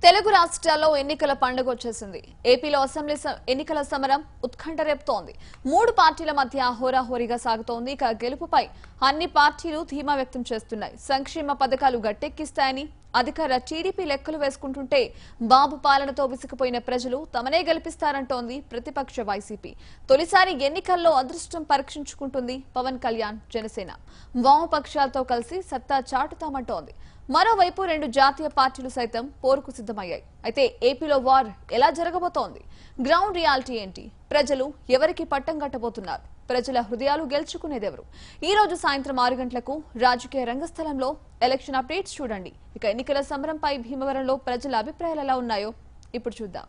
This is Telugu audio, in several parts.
తెలుగు రాష్ట్రాల్లో ఎన్నికల పండుగ వచ్చేసింది ఏపీలో అసెంబ్లీ స- ఎన్నికల సమరం ఉత్కంఠ రేపుతోంది మూడు పార్టీల మధ్య హోరాహోరీగా సాగుతోంది ఇక గెలుపుపై అన్ని పార్టీలు ధీమా వ్యక్తం చేస్తున్నాయి సంక్షేమ పథకాలు గట్టెక్కిస్తాయని అధికార టీడీపీ లెక్కలు వేసుకుంటుంటే బాబు పాలనతో విసిగిపోయిన ప్రజలు తమనే గెలిపిస్తారంటోంది ప్రతిపక్ష వైసీపీ తొలిసారి ఎన్నికల్లో అదృష్టం పరీక్షించుకుంటుంది పవన్ కళ్యాణ్ జనసేన వామపక్షాలతో కలిసి సత్తా చాటుతామంటోంది మరోవైపు రెండు జాతీయ పార్టీలు సైతం పోరుకు సిద్ధమయ్యాయి అయితే ఏపీలో వార్ ఎలా జరగబోతోంది గ్రౌండ్ రియాలిటీ ఏంటి ప్రజలు ఎవరికి పట్టం కట్టబోతున్నారు ప్రజల హృదయాలు గెలుచుకునేదెవరు ఈ రోజు సాయంత్రం ఆరు గంటలకు రాజకీయ రంగస్థలంలో ఎలక్షన్ అప్డేట్స్ చూడండి ఇక ఎన్నికల సమరంపై భీమవరంలో ప్రజల అభిప్రాయాలు ఎలా ఉన్నాయో ఇప్పుడు చూద్దాం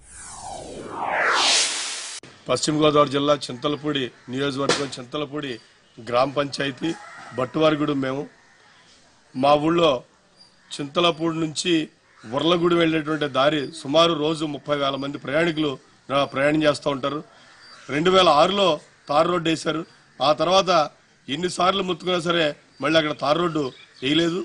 పశ్చిమ గోదావరి జిల్లా చింతలపూడి నియోజకవర్గం చింతలపూడి గ్రామ పంచాయతీ బట్టువారిగూడెం మేము మా ఊళ్ళో చింతలపూడి నుంచి ఉర్లగూడి వెళ్ళేటువంటి దారి సుమారు రోజు ముప్పై వేల మంది ప్రయాణికులు ఆ, ప్రయాణం చేస్తూ ఉంటారు రెండు వేల ఆరులో తార్ రోడ్డు వేశారు ఆ తర్వాత ఎన్నిసార్లు ముత్తుకున్నా సరే మళ్ళీ అక్కడ తార్ రోడ్డు వేయలేదు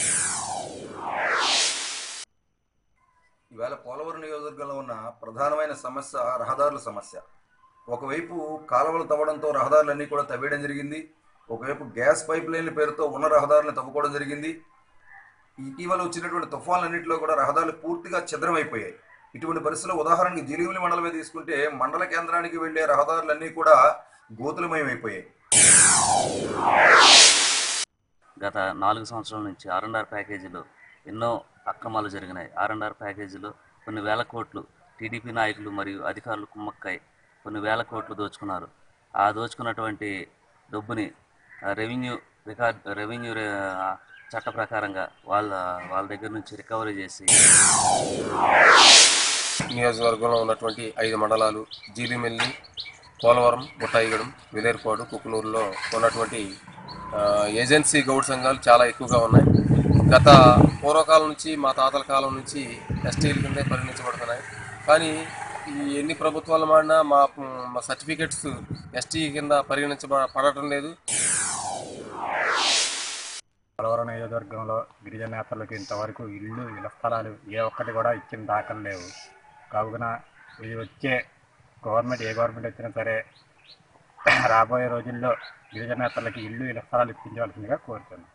ఈవేళ పోలవరం నియోజకవర్గంలో ఉన్న ప్రధానమైన సమస్య రహదారుల సమస్య ఒకవైపు కాలువలు తవ్వడంతో రహదారులన్నీ కూడా తవ్వేయడం జరిగింది ఒకవైపు గ్యాస్ పైప్ లైన్ల పేరుతో ఉన్న రహదారులను తవ్వుకోవడం జరిగింది ఇటీవల వచ్చినటువంటి తుఫాన్లన్నింటిలో కూడా రహదారులు పూర్తిగా ఛిద్రమైపోయాయి ఇటువంటి పరిస్థితుల్లో ఉదాహరణకి జిలిమిలి మండలమే తీసుకుంటే మండల కేంద్రానికి వెళ్లే రహదారులన్నీ కూడా గోతులమయమైపోయాయి గత నాలుగు సంవత్సరాల నుంచి ఆర్ అండ్ ఆర్ ప్యాకేజీలో ఎన్నో అక్రమాలు జరిగినాయి ఆర్ అండ్ ఆర్ ప్యాకేజీలో కొన్ని వేల కోట్లు టీడీపీ నాయకులు మరియు అధికారులు కుమ్మక్కై కొన్ని వేల కోట్లు దోచుకున్నారు ఆ దోచుకున్నటువంటి డబ్బుని ఆ, రెవెన్యూ రికార్డ్ రెవెన్యూ రే- ఆ, చట్ట ప్రకారంగా వాళ్ళ వాళ్ళ దగ్గర నుంచి రికవరీ చేసి నియోజకవర్గంలో ఉన్నటువంటి ఐదు మండలాలు జీలిమెల్లి పోలవరం బుట్టాయిగూడెం విలేరుపాడు కుకునూరులో ఉన్నటువంటి ఆ, ఏజెన్సీ గౌడ్ సంఘాలు చాలా ఎక్కువగా ఉన్నాయి గత పూర్వకాలం నుంచి మా తాతల కాలం నుంచి ఎస్టీల కిందే పరిగణించబడుతున్నాయి కానీ ఈ ఎన్ని ప్రభుత్వాలు మాడినా మా మా సర్టిఫికెట్స్ ఎస్టీ కింద పరిగణించబడటం లేదు పోలవరం నియోజకవర్గంలో గిరిజన నేతలకు ఇంతవరకు ఇల్లు ఇళ్ల స్థలాలు ఏ ఒక్కటి కూడా ఇచ్చిన దాఖలు లేవు కావున ఇది వచ్చే గవర్నమెంట్ ఏ గవర్నమెంట్ వచ్చినా సరే రాబోయే రోజుల్లో గిరిజన నేతలకి ఇల్లు ఇళ్ల స్థలాలు ఇప్పించవలసిందిగా కోరుతున్నాను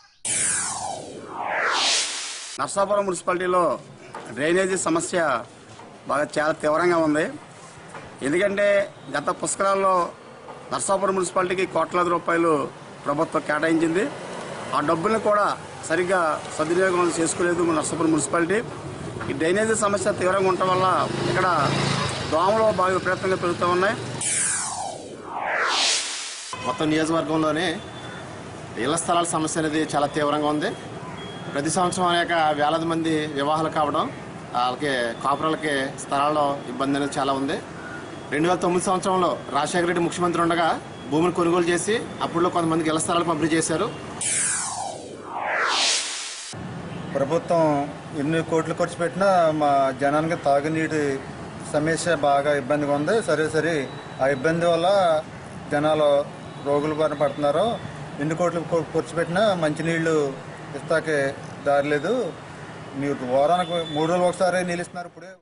నర్సాపురం మున్సిపాలిటీలో డ్రైనేజీ సమస్య బాగా చాలా తీవ్రంగా ఉంది ఎందుకంటే గత పుష్కరాల్లో నర్సాపురం మున్సిపాలిటీకి కోట్లాది రూపాయలు ప్రభుత్వం కేటాయించింది ఆ డబ్బుల్ని కూడా సరిగ్గా సద్వినియోగం చేసుకోలేదు మన నర్సాపురం మున్సిపాలిటీ ఈ డ్రైనేజీ సమస్య తీవ్రంగా ఉండటం వల్ల ఇక్కడ దోమలు బాగా విపరీతంగా పెరుగుతూ ఉన్నాయి మొత్తం నియోజకవర్గంలోనే ఇళ్ల స్థలాల సమస్య అనేది చాలా తీవ్రంగా ఉంది ప్రతి సంవత్సరం అనేక వేలాది మంది వివాహాలు కావడం వాళ్ళకి కాపురాలకి స్థలాల్లో ఇబ్బంది అనేది చాలా ఉంది రెండు వేల తొమ్మిది సంవత్సరంలో రాజశేఖర రెడ్డి ముఖ్యమంత్రి ఉండగా భూమిని కొనుగోలు చేసి అప్పుడులో కొంతమందికి ఇళ్ల స్థలాలు పంపిణీ చేశారు ప్రభుత్వం ఎన్ని కోట్లు ఖర్చు పెట్టినా మా జనానికి తాగునీటి సమస్య బాగా ఇబ్బందిగా ఉంది సరే సరే ఆ ఇబ్బంది వల్ల జనాలు రోగులు బారిన పడుతున్నారు ఎన్ని కోట్లు ఖ- ఖర్చు పెట్టినా మంచినీళ్ళు ఇస్తాకే దారి లేదు మీరు వారానికి మూడు రోజులు ఒకసారి నీళ్ళు ఇస్తున్నారు ఇప్పుడే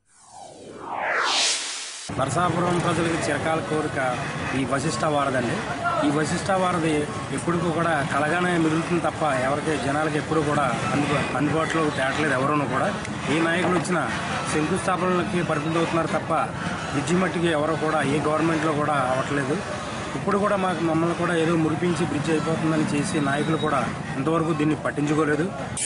నరసాపురం ప్రజలకు చిరకాల కోరిక ఈ వశిష్ట వారదండి ఈ వశిష్ట వారధి ఎప్పుడు కూడా కలగానే మిగులుతుంది తప్ప ఎవరికి జనాలకి ఎప్పుడు కూడా అందుబా అందుబాటులోకి తేటలేదు ఎవరునూ కూడా ఏ నాయకులు వచ్చినా శంకుస్థాపనలకి పరిమితం అవుతున్నారు తప్ప బ్రిడ్జి మట్టికి ఎవరు కూడా ఏ గవర్నమెంట్లో కూడా అవ్వట్లేదు ఇప్పుడు కూడా మాకు మమ్మల్ని కూడా ఏదో మురిపించి బ్రిడ్జ్ అయిపోతుందని చేసి నాయకులు కూడా ఇంతవరకు దీన్ని పట్టించుకోలేదు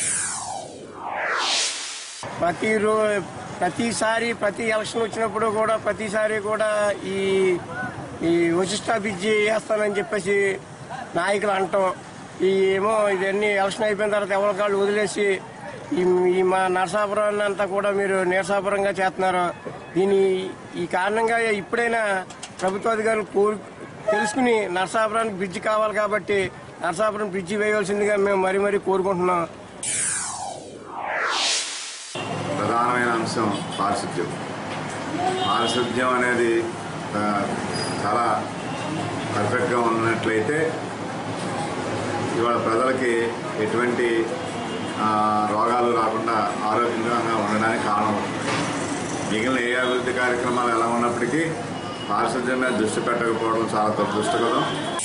ప్రతి రో ప్రతిసారి ప్రతి ఎలక్షన్ వచ్చినప్పుడు కూడా ప్రతిసారి కూడా ఈ ఈ వశిష్ట బ్రిడ్జి వేస్తానని చెప్పేసి నాయకులు అంటాం ఈ ఏమో ఇవన్నీ ఎలక్షన్ అయిపోయిన తర్వాత ఎవరి కాళ్ళు వదిలేసి ఈ ఈ మా నరసాపురాన్ని అంతా కూడా మీరు నీరసాపురంగా చేస్తున్నారు దీని ఈ కారణంగా ఇప్పుడైనా ప్రభుత్వాధికారులు కోరు తెలుసుకుని నరసాపురానికి బ్రిడ్జి కావాలి కాబట్టి నరసాపురం బ్రిడ్జి వేయవలసిందిగా మేము మరీ మరీ కోరుకుంటున్నాం ప్రధానమైన అంశం పారిశుద్ధ్యం పారిశుద్ధ్యం అనేది ఆ, చాలా పర్ఫెక్ట్గా ఉన్నట్లయితే ఇవాళ ప్రజలకి ఎటువంటి ఆ, రోగాలు రాకుండా ఆరోగ్యంగా ఉండడానికి కారణం అవుతుంది మిగిలిన ఏ అభివృద్ధి కార్యక్రమాలు ఎలా ఉన్నప్పటికీ పారిశుద్ధ్యం మీద దృష్టి పెట్టకపోవడం చాలా దురదృష్టకరం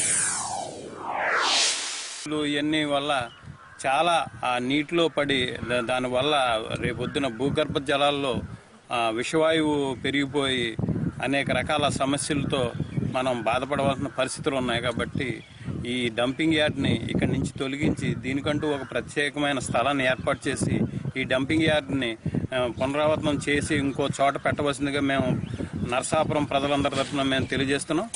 ఇవన్నీ వల్ల చాలా ఆ నీటిలో పడి దా- దానివల్ల రేపొద్దున భూగర్భ జలాల్లో ఆ, విషవాయువు పెరిగిపోయి అనేక రకాల సమస్యలతో మనం బాధపడవలసిన పరిస్థితులు ఉన్నాయి కాబట్టి ఈ డంపింగ్ యార్డ్ని ఇక్కడి నుంచి తొలగించి దీనికంటూ ఒక ప్రత్యేకమైన స్థలాన్ని ఏర్పాటు చేసి ఈ డంపింగ్ యార్డ్ని ఆ, పునరావృతం చేసి ఇంకో చోట పెట్టవలసిందిగా మేము నరసాపురం ప్రజలందరి తరఫున మేము తెలియజేస్తున్నాం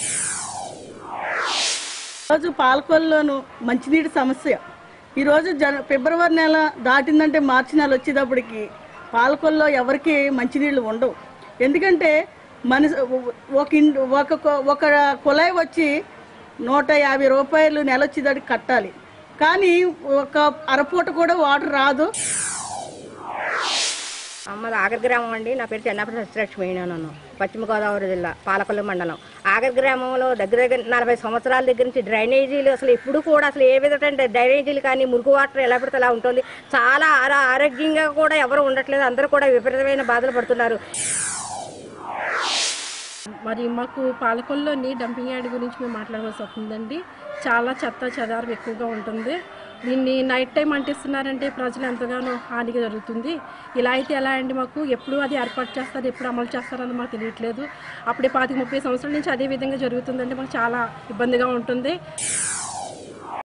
రోజు పాలకొల్లోను మంచినీటి సమస్య ఈరోజు జన ఫిబ్రవరి నెల దాటిందంటే మార్చి నెల వచ్చేటప్పటికి పాలకొల్లో ఎవరికి మంచినీళ్ళు ఉండవు ఎందుకంటే మనిషి ఒక ఇంటి ఒక కొ- ఒక కుళాయి వచ్చి నూట యాభై రూపాయలు నెల వచ్చేదానికి కట్టాలి కానీ ఒక అరపూట కూడా వాటర్ రాదు అమ్మది ఆగర్ గ్రామం అండి నా పేరు చెన్నపల్లి సత్యలక్ష్మి నన్ను పశ్చిమ గోదావరి జిల్లా పాలకొల్లు మండలం ఆగర్ గ్రామంలో దగ్గర దగ్గర నలభై సంవత్సరాల దగ్గర నుంచి డ్రైనేజీలు అసలు ఎప్పుడు కూడా అసలు ఏ విధంగా డ్రైనేజీలు కానీ మురుగు వాటర్ ఎలా పడితే అలా ఉంటుంది చాలా ఆరా- ఆరోగ్యంగా కూడా ఎవరు ఉండట్లేదు అందరూ కూడా విపరీతమైన బాధలు పడుతున్నారు మరి మాకు పాలకొల్లోని డంపింగ్ యార్డ్ గురించి మేము మాట్లాడవలసి వస్తుందండి చాలా చెత్త చెదారం ఎక్కువగా ఉంటుంది దీన్ని నైట్ టైం అంటిస్తున్నారంటే ప్రజలు ఎంతగానో హానిగా జరుగుతుంది ఇలా అయితే ఎలా అండి మాకు ఎప్పుడు అది ఏర్పాటు చేస్తారు ఎప్పుడు అమలు చేస్తారని మాకు తెలియట్లేదు అప్పుడే పాతిక ముప్పై సంవత్సరాల నుంచి అదే విధంగా జరుగుతుందంటే మాకు చాలా ఇబ్బందిగా ఉంటుంది